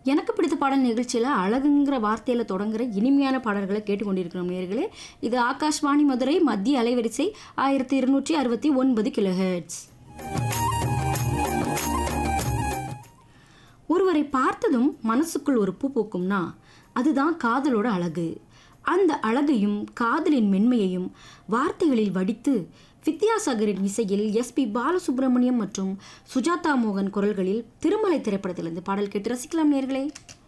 எனக்கு பிடித்த பாடல் நிகழ்ச்சியில் அழகுங்கிற வார்த்தையில் தொடங்குற இனிமையான பாடல்களை கேட்டுக்கொண்டிருக்கிறோம் நேர்களே இது ஆகாஷ்வாணி மதுரை மத்திய அலைவரிசை ஆயிரத்தி இருநூற்றி அறுபத்தி ஒன்பது கிலோஹெட்ஸ் ஒருவரை பார்த்ததும் மனசுக்குள் ஒரு பூ பூக்கும்னா அதுதான் காதலோட அழகு அந்த அழகையும் காதலின் மென்மையையும் வார்த்தைகளில் வடித்து வித்யாசாகரின் இசையில் எஸ்பி பாலசுப்ரமணியம் மற்றும் சுஜாதா மோகன் குரல்களில் திருமலை திரைப்படத்திலிருந்து பாடல் கேட்டு ரசிக்கலாம் நேர்களே